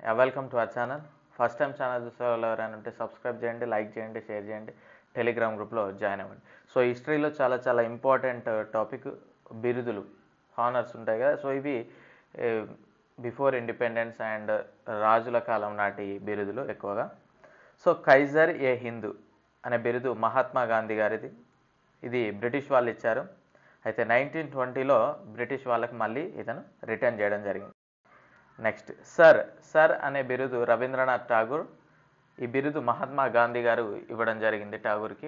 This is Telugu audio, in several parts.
welcome to our channel first time channel చూసే వాళ్ళు ఎవరైనా ఉంటే సబ్స్క్రైబ్ చేయండి లైక్ చేయండి షేర్ చేయండి టెలిగ్రామ్ గ్రూప్లో జాయిన్ అవ్వండి సో హిస్టరీలో చాలా చాలా ఇంపార్టెంట్ టాపిక్ బిరుదులు హానర్స్ ఉంటాయి కదా సో ఇవి బిఫోర్ ఇండిపెండెన్స్ అండ్ రాజుల కాలం నాటి బిరుదులు ఎక్కువగా సో కైజర్ ఏ హిందూ అనే బిరుదు మహాత్మా గాంధీ గారిది ఇది బ్రిటిష్ వాళ్ళు ఇచ్చారు అయితే నైన్టీన్ ట్వంటీలో బ్రిటిష్ వాళ్ళకి మళ్ళీ ఇతను రిటర్న్ చేయడం జరిగింది నెక్స్ట్ సర్ సర్ అనే బిరుదు రవీంద్రనాథ్ ఠాగూర్ ఈ బిరుదు మహాత్మా గాంధీ గారు ఇవ్వడం జరిగింది ఠాగూర్కి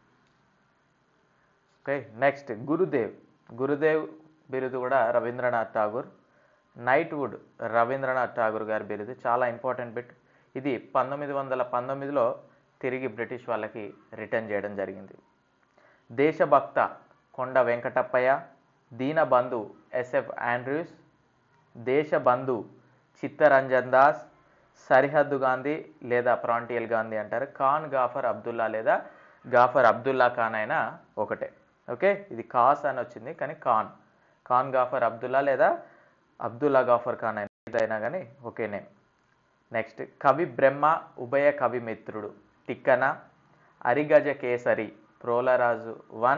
ఓకే నెక్స్ట్ గురుదేవ్ గురుదేవ్ బిరుదు కూడా రవీంద్రనాథ్ ఠాగూర్ నైట్వుడ్ రవీంద్రనాథ్ ఠాగూర్ గారి బిరుదు చాలా ఇంపార్టెంట్ బిట్ ఇది పంతొమ్మిది వందల పంతొమ్మిదిలో తిరిగి బ్రిటిష్ వాళ్ళకి రిటర్న్ చేయడం జరిగింది దేశభక్త కొండ వెంకటప్పయ్య దీనబంధు ఎస్ఎఫ్ ఆండ్రూస్ దేశబంధు చిత్తరంజన్ దాస్ సరిహద్దు గాంధీ లేదా ప్రాంటియల్ గాంధీ అంటారు ఖాన్ గాఫర్ అబ్దుల్లా లేదా గాఫర్ అబ్దుల్లా ఖాన్ అయినా ఒకటే ఓకే ఇది కాస్ అని వచ్చింది కానీ ఖాన్ ఖాన్ గాఫర్ అబ్దుల్లా లేదా అబ్దుల్లా గాఫర్ ఖాన్ అయినా ఏదైనా కానీ ఒకే నేమ్ నెక్స్ట్ కవి బ్రహ్మ ఉభయ కవి మిత్రుడు తిక్కన అరిగజ కేసరి ప్రోలరాజు వన్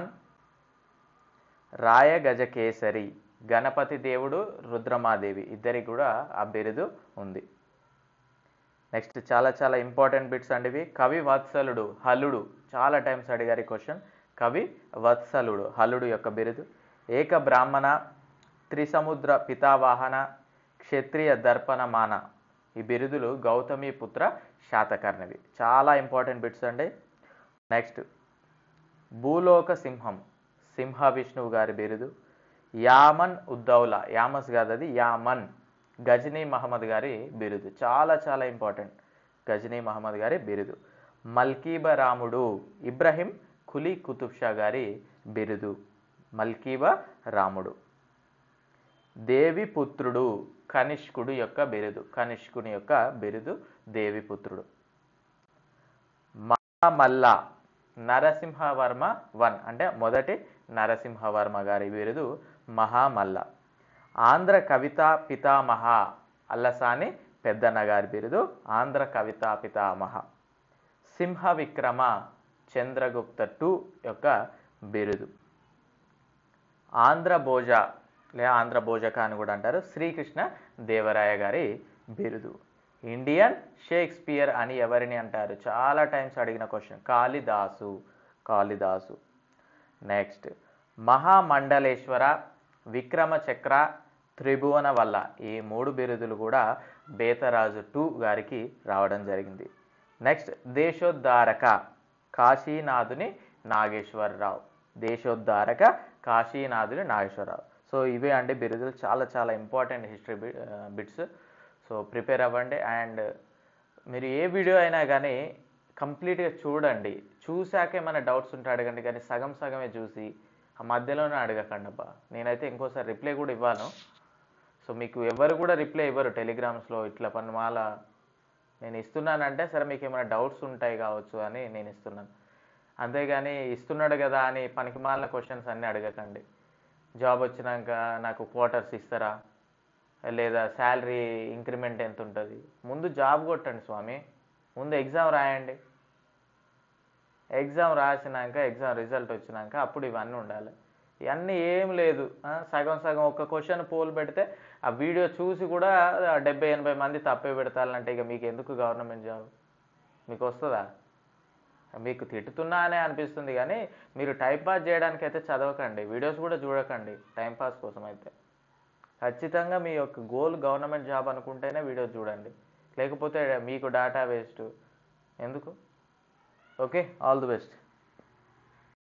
రాయగజ కేసరి గణపతి దేవుడు రుద్రమాదేవి ఇద్దరికి కూడా ఆ బిరుదు ఉంది నెక్స్ట్ చాలా చాలా ఇంపార్టెంట్ బిట్స్ అండి ఇవి కవి వత్సలుడు హలుడు చాలా టైమ్స్ అడిగారు ఈ క్వశ్చన్ కవి వత్సలుడు హలుడు యొక్క బిరుదు ఏక బ్రాహ్మణ త్రిసముద్ర పితావాహన క్షత్రియ దర్పణమాన ఈ బిరుదులు గౌతమి పుత్ర శాతకర్ణివి చాలా ఇంపార్టెంట్ బిట్స్ అండి నెక్స్ట్ భూలోక సింహం సింహ విష్ణువు గారి బిరుదు యామన్ ఉద్దౌలా యామస్ కాదు అది యామన్ గజనీ మహమ్మద్ గారి బిరుదు చాలా చాలా ఇంపార్టెంట్ గజనీ మహమ్మద్ గారి బిరుదు మల్కీబ రాముడు ఇబ్రహీం కులీ కుతుబ్ షా గారి బిరుదు మల్కీబ రాముడు దేవి పుత్రుడు కనిష్కుడు యొక్క బిరుదు కనిష్కుని యొక్క బిరుదు దేవి పుత్రుడు మల్ల నరసింహవర్మ వన్ అంటే మొదటి నరసింహవర్మ గారి బిరుదు మహామల్ల ఆంధ్ర కవిత పితామహ అల్లసాని పెద్దన్న గారి బిరుదు ఆంధ్ర కవిత పితామహ సింహ విక్రమ చంద్రగుప్త టూ యొక్క బిరుదు ఆంధ్ర భోజ లేదా ఆంధ్ర భోజక అని కూడా అంటారు శ్రీకృష్ణ దేవరాయ గారి బిరుదు ఇండియన్ షేక్స్పియర్ అని ఎవరిని అంటారు చాలా టైమ్స్ అడిగిన క్వశ్చన్ కాళిదాసు కాళిదాసు నెక్స్ట్ మహామండలేశ్వర విక్రమ చక్ర త్రిభువన వల్ల ఈ మూడు బిరుదులు కూడా బేతరాజు టూ గారికి రావడం జరిగింది నెక్స్ట్ దేశోద్ధారక కాశీనాథుని నాగేశ్వరరావు దేశోద్ధారక కాశీనాథుని నాగేశ్వరరావు సో ఇవే అండి బిరుదులు చాలా చాలా important history bits so prepare అవ్వండి అండ్ మీరు ఏ వీడియో అయినా కానీ కంప్లీట్గా చూడండి చూశాక ఏమైనా డౌట్స్ ఉంటే అడగండి కానీ సగం సగమే చూసి ఆ మధ్యలోనే అడగకండి అబ్బా నేనైతే ఇంకోసారి రిప్లై కూడా ఇవ్వను సో మీకు ఎవరు కూడా రిప్లై ఇవ్వరు టెలిగ్రామ్స్లో ఇట్లా పనిమాల నేను ఇస్తున్నానంటే సరే మీకు ఏమైనా డౌట్స్ ఉంటాయి కావచ్చు అని నేను ఇస్తున్నాను అంతేగాని ఇస్తున్నాడు కదా అని పనికిమాల క్వశ్చన్స్ అన్నీ అడగకండి జాబ్ వచ్చినాక నాకు క్వార్టర్స్ ఇస్తారా లేదా శాలరీ ఇంక్రిమెంట్ ఎంత ఉంటుంది ముందు జాబ్ కొట్టండి స్వామి ముందు ఎగ్జామ్ రాయండి ఎగ్జామ్ రాసినాక ఎగ్జామ్ రిజల్ట్ వచ్చినాక అప్పుడు ఇవన్నీ ఉండాలి ఇవన్నీ ఏం లేదు ఆ, సగం సగం ఒక క్వశ్చన్ పోల్ పెడితే ఆ వీడియో చూసి కూడా డెబ్బై ఎనభై మంది తప్పే పెడతారంటే ఇక మీకు ఎందుకు గవర్నమెంట్ జాబ్ మీకు వస్తుందా మీకు తిట్టుతున్నా అనే అనిపిస్తుంది కానీ మీరు టైం పాస్ చేయడానికి అయితే చదవకండి వీడియోస్ కూడా చూడకండి టైం పాస్ కోసం అయితే ఖచ్చితంగా మీ యొక్క గోల్ గవర్నమెంట్ జాబ్ అనుకుంటేనే వీడియో చూడండి లేకపోతే మీకు డేటా వేస్ట్ ఎందుకు ఓకే ఆల్ ది బెస్ట్